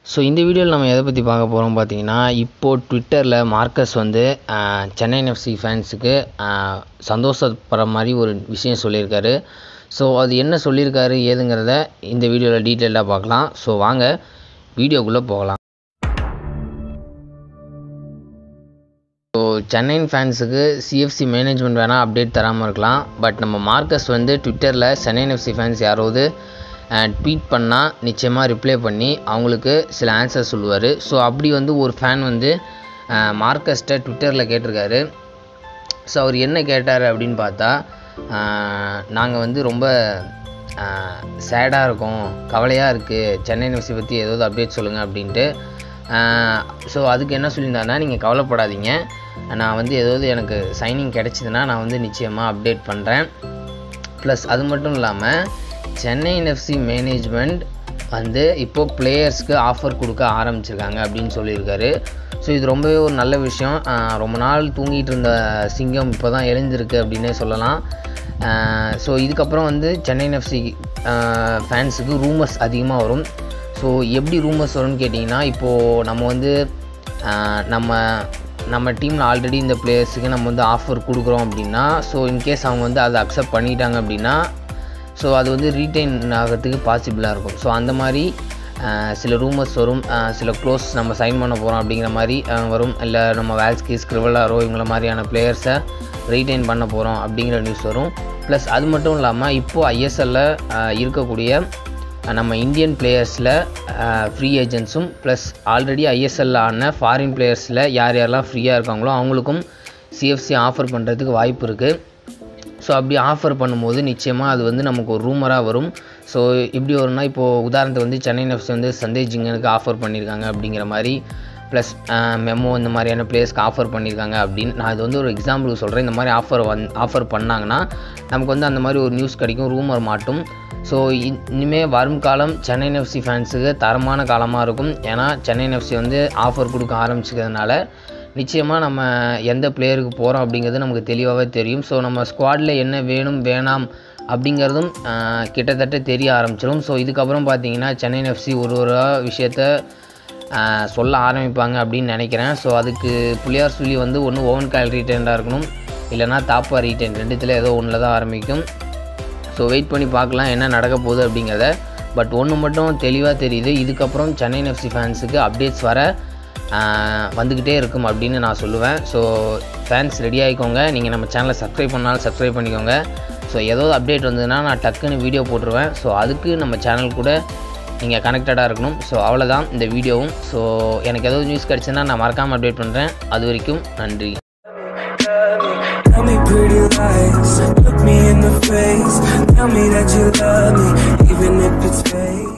So இந்த வீடியோவில் நம்ம எதை பற்றி பார்க்க போகிறோம் பார்த்தீங்கன்னா இப்போது ட்விட்டரில் மார்க்கஸ் வந்து ஆஹ், சென்னை எஃப்சி ஃபேன்ஸுக்கு ஆஹ், சந்தோஷப்படுற மாதிரி ஒரு விஷயம் சொல்லியிருக்காரு ஸோ அது என்ன சொல்லியிருக்காரு ஏதுங்கிறத இந்த வீடியோவில் டீட்டெயிலாக பார்க்கலாம் ஸோ வாங்க வீடியோக்குள்ளே போகலாம் ஸோ சென்னை ஃபேன்ஸுக்கு சிஎஃப்சி மேனேஜ்மெண்ட் வேணால் அப்டேட் தராமல் இருக்கலாம் பட் நம்ம மார்க்கஸ் வந்து ட்விட்டரில் சென்னை எஃப்சி ஃபேன்ஸ் யாராவது ட்வீட் பண்ணால் நிச்சயமாக ரிப்ளை பண்ணி அவங்களுக்கு சில ஆன்சர் சொல்லுவார் ஸோ அப்படி வந்து ஒரு ஃபேன் வந்து மார்க்கஸ்ட்டை ட்விட்டரில் கேட்டிருக்காரு ஸோ அவர் என்ன கேட்டார் அப்படின்னு பார்த்தா நாங்கள் வந்து ரொம்ப சேடாக இருக்கோம் கவலையாக இருக்குது சென்னை எஃப்சி பற்றி ஏதாவது அப்டேட் சொல்லுங்கள் அப்படின்ட்டு ஸோ அதுக்கு என்ன சொல்லியிருந்தாருன்னா நீங்கள் கவலைப்படாதீங்க நான் வந்து ஏதாவது எனக்கு சைனிங் கிடச்சிதுன்னா நான் வந்து நிச்சயமாக அப்டேட் பண்ணுறேன் ப்ளஸ் அது மட்டும் இல்லாமல் சென்னை எஃப்சி மேனேஜ்மெண்ட் வந்து இப்போது பிளேயர்ஸ்க்கு ஆஃபர் கொடுக்க ஆரம்பிச்சிருக்காங்க அப்படின்னு சொல்லியிருக்காரு ஸோ இது ரொம்பவே ஒரு நல்ல விஷயம் ஆஹ் ரொம்ப நாள் தூங்கிட்டு இருந்த சிங்கம் இப்போ தான் எழுந்திருக்கு அப்படின்னே சொல்லலாம் ஸோ இதுக்கப்புறம் வந்து சென்னை எஃப்சி ஃபேன்ஸுக்கு ரூமர்ஸ் அதிகமாக வரும் ஸோ எப்படி ரூமர்ஸ் வரும்னு கேட்டிங்கன்னா இப்போது நம்ம வந்து ஆஹ் நம்ம நம்ம டீமில் ஆல்ரெடி இந்த பிளேயர்ஸுக்கு நம்ம வந்து ஆஃபர் கொடுக்குறோம் அப்படின்னா ஸோ இன்கேஸ் அவங்க வந்து அதை அக்செப்ட் பண்ணிட்டாங்க அப்படின்னா ஸோ அது வந்து ரீட்டைன் ஆகிறதுக்கு பாசிபிளாக இருக்கும் ஸோ அந்த மாதிரி ஆஹ் சில ரூமர்ஸ் வரும் ஆஹ் சில க்ளோஸ் நம்ம சைன் பண்ண போகிறோம் அப்படிங்கிற மாதிரி ஆஹ் வரும் இல்லை நம்ம வேல்ஸ்கி ஸ்கிரிவலாரோ இவங்கள மாதிரியான பிளேயர்ஸை ரீட்டைன் பண்ண போகிறோம் அப்படிங்கிற நியூஸ் வரும் ப்ளஸ் அது மட்டும் இல்லாமல் இப்போது ஐஎஸ்எல்ல இருக்கக்கூடிய அஹ் நம்ம இந்தியன் பிளேயர்ஸில் ஃப்ரீ ஏஜென்ட்ஸும் ப்ளஸ் ஆல்ரெடி ஐஎஸ்எல்ல ஆன ஃபாரின் பிளேயர்ஸில் யார் யாரெல்லாம் ஃப்ரீயாக இருக்காங்களோ அவங்களுக்கும் சிஎஃப்சி ஆஃபர் பண்ணுறதுக்கு வாய்ப்பு இருக்குது ஸோ அப்படி ஆஃபர் பண்ணும்போது நிச்சயமாக அது வந்து நமக்கு ஒரு ரூமராக வரும் ஸோ இப்படி வரும்னா இப்போது உதாரணத்துக்கு வந்து சென்னை எஃப்சி வந்து சந்தேஷ் ஜிங்கனுக்கு ஆஃபர் பண்ணியிருக்காங்க அப்படிங்கிற மாதிரி ப்ளஸ் மெமோ இந்த மாதிரியான பிளேயர்ஸ்க்கு ஆஃபர் பண்ணியிருக்காங்க அப்படின்னு நான் இது வந்து ஒரு எக்ஸாம்பிளுக்கு சொல்கிறேன் இந்த மாதிரி ஆஃபர் வந் ஆஃபர் பண்ணாங்கன்னா நமக்கு வந்து அந்த மாதிரி ஒரு நியூஸ் கிடைக்கும் ரூமர் மாட்டும் ஸோ இனிமேல் வரும் காலம் சென்னை எஃப்சி ஃபேன்ஸுக்கு தரமான காலமாக இருக்கும் ஏன்னா சென்னை எஃப்சி வந்து ஆஃபர் கொடுக்க ஆரம்பிச்சிக்கிறதுனால நிச்சயமாக நம்ம எந்த பிளேயருக்கு போகிறோம் அப்படிங்கிறது நமக்கு தெளிவாகவே தெரியும் ஸோ நம்ம ஸ்குவாடில் என்ன வேணும் வேணாம் அப்படிங்கிறதும் ஆஹ், கிட்டத்தட்ட தெரிய ஆரம்பிச்சிடும் ஸோ இதுக்கப்புறம் பார்த்தீங்கன்னா சென்னை எஃப்சி ஒரு ஒரு விஷயத்த ஆஹ், சொல்ல ஆரம்பிப்பாங்க அப்படின்னு நினைக்கிறேன் ஸோ அதுக்கு புளியார் சொல்லி வந்து ஒன்று ஓவன் கால் ரீட்டைண்டாக இருக்கணும் இல்லைனா தாப்பா ரீட்டைன் ரெண்டுத்தில் ஏதோ ஒன்றில் தான் ஆரம்பிக்கும் ஸோ வெயிட் பண்ணி பார்க்கலாம் என்ன நடக்க போகுது அப்படிங்கிறத பட் ஒன்று மட்டும் தெளிவாக தெரியுது இதுக்கப்புறம் சென்னை எஃப்சி ஃபேன்ஸுக்கு அப்டேட்ஸ் வர ஆஹ், வந்துக்கிட்டே இருக்கும் அப்படின்னு நான் சொல்லுவேன் ஸோ ஃபேன்ஸ் ரெடி ஆகிக்கோங்க நீங்கள் நம்ம சேனலை சப்ஸ்கிரைப் பண்ணாலும் சப்ஸ்கிரைப் பண்ணிக்கோங்க ஸோ ஏதாவது அப்டேட் வந்ததுன்னா நான் டக்குன்னு வீடியோ போட்டுருவேன் ஸோ அதுக்கு நம்ம சேனல் கூட நீங்கள் கனெக்டடாக இருக்கணும் ஸோ அவ்வளோதான் இந்த வீடியோவும் ஸோ எனக்கு ஏதாவது நியூஸ் கிடச்சுன்னா நான் மறக்காமல் அப்டேட் பண்ணுறேன் அது வரைக்கும் நன்றி Tell me pretty lies, look me in the face. Tell me that you love me, even if it's fake.